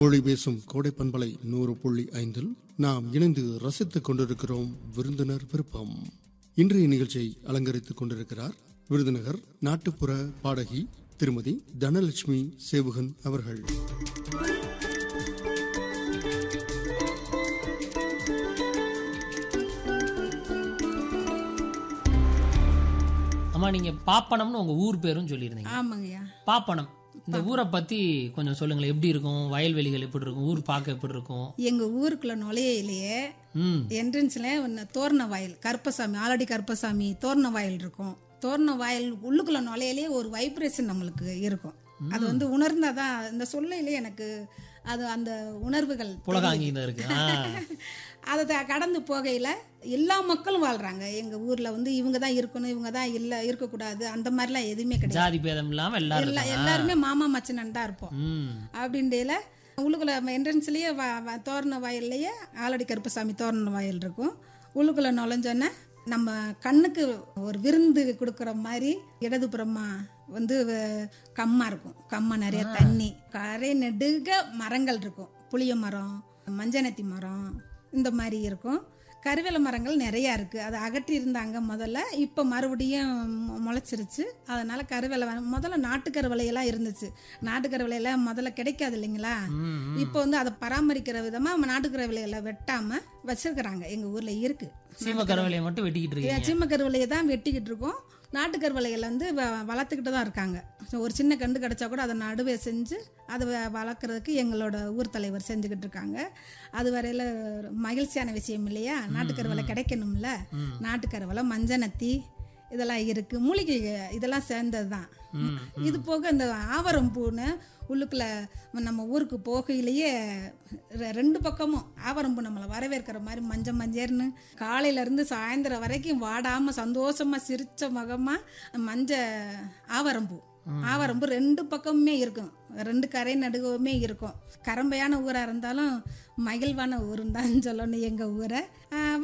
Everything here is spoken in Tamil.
மொழி பேசும் கோடை பண்பலை நூறு புள்ளி ஐந்தில் நாம் இணைந்து ரசித்துக் கொண்டிருக்கிறோம் விருந்தினர் விருப்பம் இன்றைய நிகழ்ச்சியை அலங்கரித்துக் கொண்டிருக்கிறார் விருதுநகர் நாட்டுப்புற பாடகி திருமதி தனலட்சுமி சேவுகன் அவர்கள் அம்மா நீங்க பாப்பனம்னு உங்க ஊர் பேரும் சொல்லியிருந்தீங்க ஆமாங்கய்யா பாப்பனம் இந்த ஊரை பத்தி கொஞ்சம் சொல்லுங்களேன் எப்படி இருக்கும் வயல்வெளிகள் எப்படி இருக்கும் ஊர் பார்க்க எப்படி இருக்கும் எங்க ஊருக்குள்ள நுழையிலேயே ம் என்ட்ரன்ஸ்ல ஒன்று தோரண வாயில் கருப்பசாமி ஆலடி கருப்பசாமி தோரண வாயில் இருக்கும் தோரண வாயில் உள்ளுக்குள்ள நுழையிலேயே ஒரு வைப்ரேஷன் நம்மளுக்கு இருக்கும் அது வந்து உணர்ந்தாதான் இந்த சொல்லையிலே எனக்கு அது அந்த உணர்வுகள் புலகாங்கிதான் இருக்கு ஆ. அதை த- கடந்து போகையில எல்லா மக்களும் வாழ்றாங்க எங்க ஊர்ல வந்து இவங்க தான் இருக்கணும் இவங்க தான் இல்ல இருக்கக்கூடாது அந்த மாதிரிலாம் எதுவுமே கிடையாது ஜாதி பேதம் இல்லாம எல்லாரும் எல்லா இருக்காங்க. எல்லாருமே மாமா மச்சனன் தான் இருப்போம் ம் அப்படின்டையில உள்ளுக்குள்ள என்ட்ரன்ஸ்லேயே தோரண வாயில்லையே ஆலடி கருப்பசாமி தோரண வாயில் இருக்கும் உள்ளுக்குள்ள நுழைஞ்சோன்னே நம்ம கண்ணுக்கு ஒரு விருந்து கொடுக்குற மாதிரி இடதுபுறமா வந்து வ- கம்மா இருக்கும் கம்மா நிறைய தண்ணி கரை நெடுக மரங்கள் இருக்கும் புளிய மரம் மஞ்சனத்தி மரம் இந்த மாதிரி இருக்கும் கருவேல மரங்கள் நிறையா இருக்குது அதை அகற்றி இருந்தாங்க முதல்ல இப்போ மறுபடியும் மு- முளைச்சிருச்சு அதனால கருவேல மரம் முதல்ல நாட்டுக்கருவேலையெல்லாம் இருந்துச்சு நாட்டுக்கருவேலையெல்லாம் முதல்ல கிடைக்காது இல்லைங்களா ம், இப்போ வந்து அதை பராமரிக்கிற விதமாக நாட்டுக்கருவேலையெல்லாம் வெட்டாமல் வச்சிருக்கிறாங்க எங்கள் ஊரில் இருக்குது சீம கரவலையை மட்டும் வெட்டிக்கிட்டு இருக்கீங்க சிம்ம கருவலையை தான் வெட்டிக்கிட்டு இருக்கோம் நாட்டு கருவலைகளை வந்து வ- வளர்த்துக்கிட்டு தான் இருக்காங்க ஸோ ஒரு சின்ன கண்டு கிடச்சா கூட அதை நடுவே செஞ்சு அதை வ- வளர்க்குறதுக்கு எங்களோட ஊர் தலைவர் செஞ்சுக்கிட்டு இருக்காங்க அது வரையில் மகிழ்ச்சியான விஷயம் இல்லையா நாட்டு கருவலை கிடைக்கணும்ல நாட்டு கருவலை மஞ்சனத்தி இதெல்லாம் இருக்குது மூலிகை இதெல்லாம் சேர்ந்தது தான் ம், இது போக இந்த ஆவரம் பூன்னு உள்ளுக்குள்ள நம்ம ஊருக்கு போகையிலேயே ரெ- ரெண்டு பக்கமும் ஆவரம் பூ நம்மளை வரவேற்கிற மாதிரி மஞ்சள் மஞ்சள்னு காலையில இருந்து சாயந்தரம் வரைக்கும் வாடாம சந்தோஷமா சிரிச்ச முகமா மஞ்ச ஆவரம்பூ ஆவரம்பூ ரெண்டு பக்கமுமே இருக்கும் ரெண்டு கரை நடுவுமே இருக்கும் கரம்பையான ஊரா இருந்தாலும் மகிழ்வான ஊருன்னு தான் சொல்லணும் எங்க ஊரை ஆஹ்